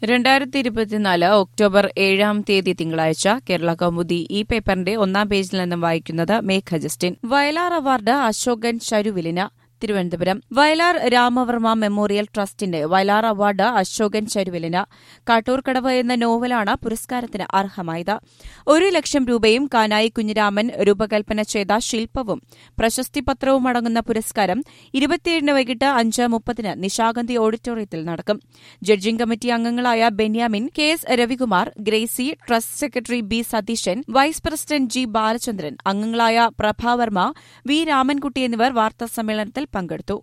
രണ്ടായിരത്തി ഇരുപത്തിനാല് ഒക്ടോബർ ഏഴാം തീയതി തിങ്കളാഴ്ച കേരള കൗമുദി ഈ പേപ്പറിന്റെ ഒന്നാം പേജിൽ നിന്നും വായിക്കുന്നത് മേഘ ജസ്റ്റിൻ വയലാർ അവാർഡ് അശോകൻ ചരുവിലിന് തിരുവനന്തപുരം വയലാർ രാമവർമ്മ മെമ്മോറിയൽ ട്രസ്റ്റിന്റെ വയലാർ അവാർഡ് അശോകൻ ചരുവിലിന് കാട്ടൂർക്കടവ് എന്ന നോവലാണ് പുരസ്കാരത്തിന് അർഹമായത് ഒരു ലക്ഷം രൂപയും കാനായി കുഞ്ഞിരാമൻ രൂപകൽപ്പന ചെയ്ത ശില്പവും പ്രശസ്തിപത്രവും അടങ്ങുന്ന പുരസ്കാരം ഇരുപത്തിയേഴിന് വൈകിട്ട് അഞ്ച് മുപ്പതിന് നിശാഗന്ധി ഓഡിറ്റോറിയത്തിൽ നടക്കും ജഡ്ജിംഗ് കമ്മിറ്റി അംഗങ്ങളായ Benyamin K S Ravikumar Gracy trust secretary B Satheesan vice president G Balachandran അംഗങ്ങളായ പ്രഭാവർമ്മ വി രാമൻകുട്ടി എന്നിവർ വാർത്താസമ്മേളനത്തിൽ പങ്കെടുത്തു